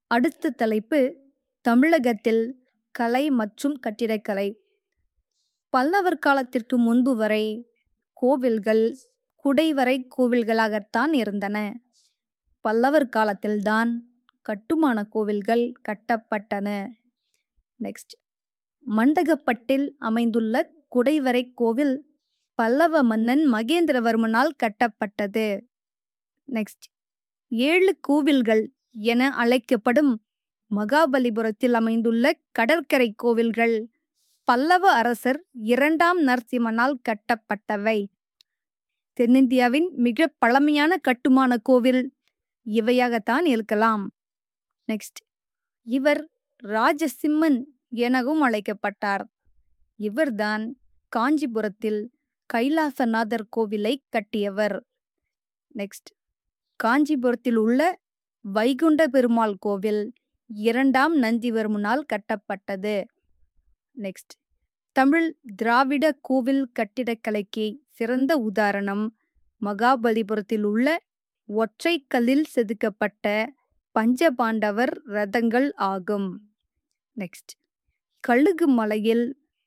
அடுத்த தலைப்பு தமிழகத்தில் கலை மற்றும் கட்டிடக்கலை பல்லவர் காலத்திற்கு முன்பு வரை கோவில்கள் குடைவரை கோவில்களாகத்தான் இருந்தன பல்லவர் காலத்தில்தான் கட்டுமான கோவில்கள் கட்டப்பட்டன நெக்ஸ்ட் மண்டகப்பட்டில் அமைந்துள்ள குடைவரை கோவில் பல்லவ மன்னன் மகேந்திரவர்மனால் கட்டப்பட்டது நெக்ஸ்ட் ஏழு கோவில்கள் என அழைக்கப்படும் மகாபலிபுரத்தில் அமைந்துள்ள கடற்கரை கோவில்கள் பல்லவ அரசர் இரண்டாம் நரசிம்மனால் கட்டப்பட்டவை தென்னிந்தியாவின் மிக பழமையான கட்டுமான கோவில் இவையாகத்தான் இருக்கலாம் நெக்ஸ்ட் இவர் ராஜசிம்மன் எனவும் அழைக்கப்பட்டார் இவர்தான் காஞ்சிபுரத்தில் கைலாசநாதர் கோவிலை கட்டியவர் நெக்ஸ்ட் காஞ்சிபுரத்தில் உள்ள வைகுண்ட பெருமாள் கோவில் இரண்டாம் நந்திவர்மனால் கட்டப்பட்டது நெக்ஸ்ட் தமிழ் திராவிட கோவில் கட்டிடக்கலைக்கு சிறந்த உதாரணம் மகாபலிபுரத்தில் உள்ள ஒற்றைக்கல்லில் செதுக்கப்பட்ட பஞ்சபாண்டவர் ரதங்கள் ஆகும் நெக்ஸ்ட் கழுகு மலையில்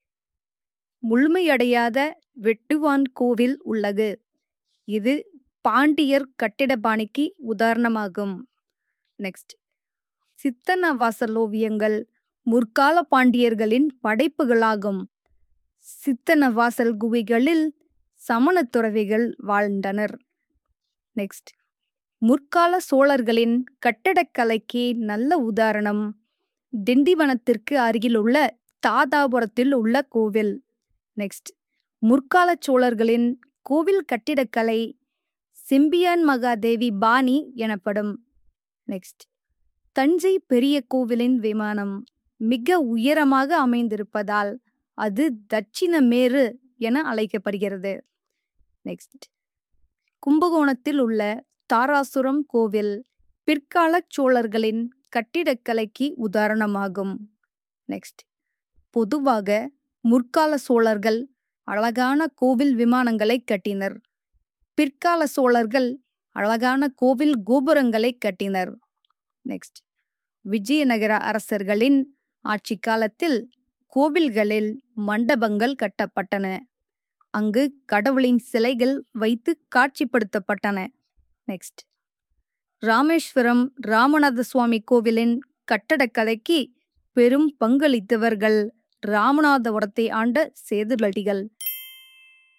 முழுமையடையாத வெட்டுவான் கோவில் உள்ளது இது பாண்டியர் கட்டிடபாணிக்கு உதாரணமாகும் நெக்ஸ்ட் சித்தன வாசல் ஓவியங்கள் முற்கால பாண்டியர்களின் படைப்புகளாகும் சித்தன வாசல் குகைகளில் சமண துறவிகள் வாழ்ந்தனர் நெக்ஸ்ட் முற்கால சோழர்களின் கட்டடக்கலைக்கு நல்ல உதாரணம் திண்டிவனத்திற்கு அருகிலுள்ள தாதாபுரத்தில் உள்ள கோவில் நெக்ஸ்ட் முற்கால சோழர்களின் கோவில் கட்டிடக்கலை செம்பியான் மகாதேவி பாணி எனப்படும் நெக்ஸ்ட் தஞ்சை பெரிய கோவிலின் விமானம் மிக உயரமாக அமைந்திருப்பதால் அது தட்சிண மேரு என அழைக்கப்படுகிறது நெக்ஸ்ட் கும்பகோணத்தில் உள்ள தாராசுரம் கோவில் பிற்கால சோழர்களின் கட்டிடக்கலைக்கு உதாரணமாகும் நெக்ஸ்ட் பொதுவாக முற்கால சோழர்கள் அழகான கோவில் விமானங்களை கட்டினர் பிற்கால சோழர்கள் அழகான கோவில் கோபுரங்களை கட்டினர் நெக்ஸ்ட் விஜயநகர அரசர்களின் ஆட்சி காலத்தில் கோவில்களில் மண்டபங்கள் கட்டப்பட்டன அங்கு கடவுளின் சிலைகள் வைத்து காட்சிப்படுத்தப்பட்டன நெக்ஸ்ட் ராமேஸ்வரம் ராமநாத சுவாமி கோவிலின் கட்டடக்கலைக்கு பெரும் பங்களித்தவர்கள் ராமநாதபுரத்தை ஆண்ட சேதுலடிகள்